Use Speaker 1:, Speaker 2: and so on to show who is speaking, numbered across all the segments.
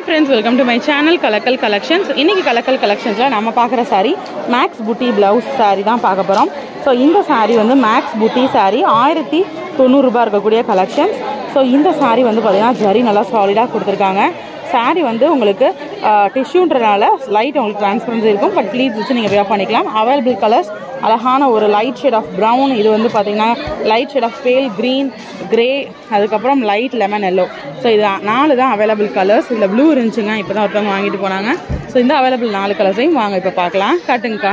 Speaker 1: friends welcome to my channel Kalakkal collections இன்னைக்கு கலக்கல் கலெக்ஷன்ஸில் நம்ம பார்க்குற saree மேக்ஸ் புட்டி ப்ளவுஸ் saree தான் பார்க்க போகிறோம் ஸோ இந்த saree வந்து மேக்ஸ் புட்டி saree ஆயிரத்தி தொண்ணூறுரூபா இருக்கக்கூடிய கலெக்ஷன்ஸ் ஸோ இந்த saree வந்து பார்த்திங்கன்னா ஜரி நல்லா சாலிடாக கொடுத்துருக்காங்க saree வந்து உங்களுக்கு டிஷ்யூன்றனால லைட் உங்களுக்கு டிரான்ஸ்பரன்சி இருக்கும் பட் ப்ளீட்ஸ் வச்சு நீங்கள் வேர் பண்ணிக்கலாம் அவைலபிள் கலர்ஸ் அழகான ஒரு லைட் ஷேட் ஆஃப் ப்ரௌன் இது வந்து பார்த்தீங்கன்னா light shade of pale green grey அதுக்கப்புறம் லைட் லெமன் எல்லோ ஸோ இது நாலு தான் அவைலபிள் கலர்ஸ் இந்த ப்ளூ இருந்துச்சுங்க இப்போ தான் ஒருத்தவங்க வாங்கிட்டு போனாங்க ஸோ இந்த அவைலபிள் நாலு கலர்ஸையும் வாங்க இப்போ பார்க்கலாம் காட்டுங்கக்கா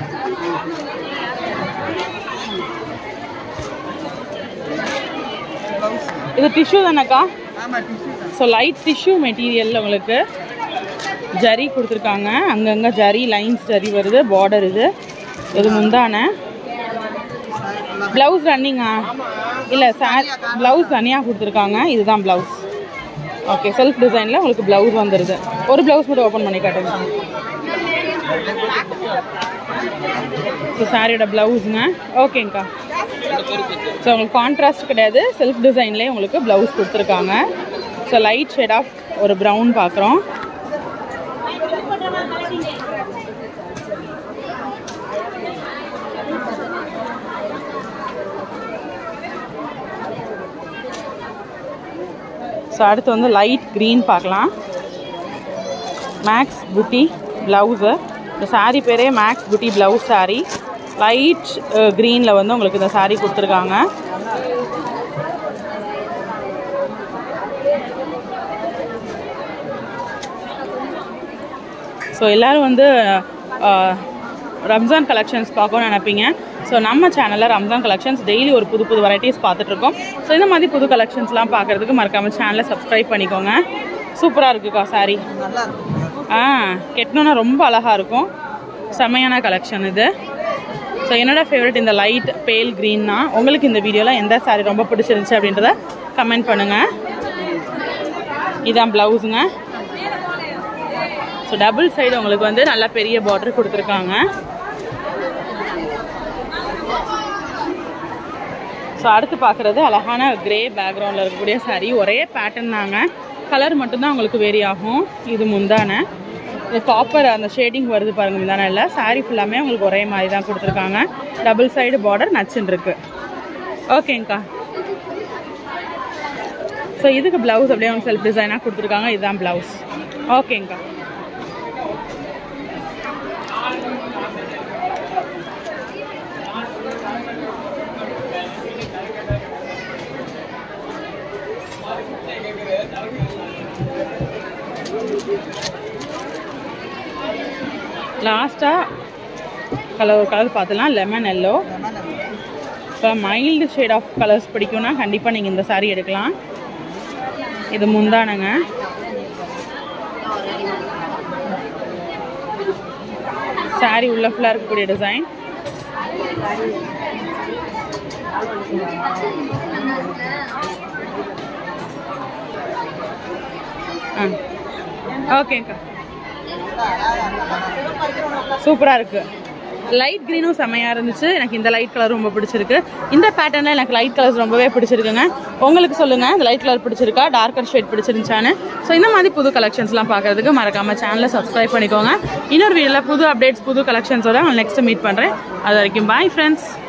Speaker 1: இது டிஷ்யூ தானேக்கா ஸோ லைட் டிஷ்யூ மெட்டீரியல் உங்களுக்கு ஜரி கொடுத்துருக்காங்க அங்கங்கே ஜரி லைன்ஸ் ஜரி வருது பார்டர் இது இது முந்தான ப்ளவுஸ் ரன்னிங்கா இல்லை சார் ப்ளவுஸ் தனியாக கொடுத்துருக்காங்க இதுதான் ப்ளவுஸ் ஓகே செல்ஃப் டிசைனில் உங்களுக்கு ப்ளவுஸ் வந்துடுது ஒரு ப்ளவுஸ் மட்டும் ஓப்பன் பண்ணி காட்டுங்க ஸோ சாரியோட ப்ளவுஸுங்க ஓகேங்க்கா ஸோ உங்களுக்கு கான்ட்ராஸ்ட் கிடையாது செல்ஃப் டிசைன்லேயே உங்களுக்கு ப்ளவுஸ் கொடுத்துருக்காங்க ஸோ லைட் ஷேட் ஆஃப் ஒரு ப்ரௌன் பார்க்குறோம் ஸோ அடுத்து வந்து லைட் க்ரீன் பார்க்கலாம் மேக்ஸ் புட்டி ப்ளவுஸு இந்த saree பேரே மேக்ஸ் புட்டி ப்ளவுஸ் saree லைட் க்ரீனில் வந்து உங்களுக்கு இந்த saree கொடுத்துருக்காங்க ஸோ எல்லோரும் வந்து அஹ், ரம்ஜான் கலெக்ஷன்ஸ் பார்க்கணும்னு நினைப்பீங்க ஸோ நம்ம சேனலில் ரம்ஜான் கலெக்ஷன்ஸ் டெய்லி ஒரு புது புது வெரைட்டிஸ் பார்த்துட்ருக்கோம் ஸோ இந்த மாதிரி புது கலெக்ஷன்ஸ்லாம் பார்க்குறதுக்கு மறக்காமல் சேனலை சப்ஸ்கிரைப் பண்ணிக்கோங்க சூப்பராக இருக்குக்கா சாரி ஆ கெட்டணுன்னா ரொம்ப அழகாக இருக்கும் செமையான கலெக்ஷன் இது ஸோ என்னோட ஃபேவரட் இந்த லைட் பேல் க்ரீன்னா உங்களுக்கு இந்த வீடியோவில் எந்த சாரி ரொம்ப பிடிச்சிருந்துச்சு அப்படின்றத கமெண்ட் பண்ணுங்கள் இதான் ப்ளவுஸுங்க ஸோ டபுள் சைடு உங்களுக்கு வந்து நல்ல பெரிய பார்டர் கொடுத்துருக்காங்க ஸோ அடுத்து பார்க்குறது அழகான கிரே பேக்ரவுண்டில் இருக்கக்கூடிய saree ஒரே பேட்டர்ன் தாங்க கலர் மட்டும்தான் உங்களுக்கு வேரி ஆகும் இது முந்தான இந்த காப்பர் அந்த ஷேடிங் வருது பாருங்க முந்தான இல்லை saree ஃபுல்லாமே உங்களுக்கு ஒரே மாதிரி தான் கொடுத்துருக்காங்க டபுள் சைடு பார்டர் நச்சுன்னு இருக்கு ஓகேங்க்கா ஸோ இதுக்கு ப்ளவுஸ் அப்படியே அவங்க செல்ஃப் டிசைனாக கொடுத்துருக்காங்க இதுதான் ப்ளவுஸ் ஓகேங்க்கா லாஸ்ட்டாக கலர் ஒரு கலர் பார்த்துலாம் லெமன் எல்லோ இப்போ மைல்டு ஷேட் ஆஃப் கலர்ஸ் பிடிக்கும்னா கண்டிப்பாக நீங்கள் இந்த saree எடுக்கலாம் இது முந்தானங்க saree உள்ள ஃபுல்லாக இருக்கக்கூடிய டிசைன் ஆ ஓகேக்கா சூப்பராக இருக்கு லைட் க்ரீனும் செம்மையாக இருந்துச்சு எனக்கு இந்த லைட் கலர் ரொம்ப பிடிச்சிருக்கு இந்த பேட்டர்னில் எனக்கு லைட் கலர்ஸ் ரொம்பவே பிடிச்சிருக்குங்க உங்களுக்கு சொல்லுங்கள் இந்த லைட் கலர் பிடிச்சிருக்கா டார்க்கர் ஷேட் பிடிச்சிருந்துச்சான்னு ஸோ இந்த மாதிரி புது கலெக்ஷன்ஸ்லாம் பார்க்கறதுக்கு மறக்காமல் சேனலை சப்ஸ்கிரைப் பண்ணிக்கோங்க இன்னொரு வீடியோவில் புது அப்டேட்ஸ் புது கலெக்ஷன்ஸோட நெக்ஸ்ட் மீட் பண்ணுறேன் அது வரைக்கும் பாய் ஃப்ரெண்ட்ஸ்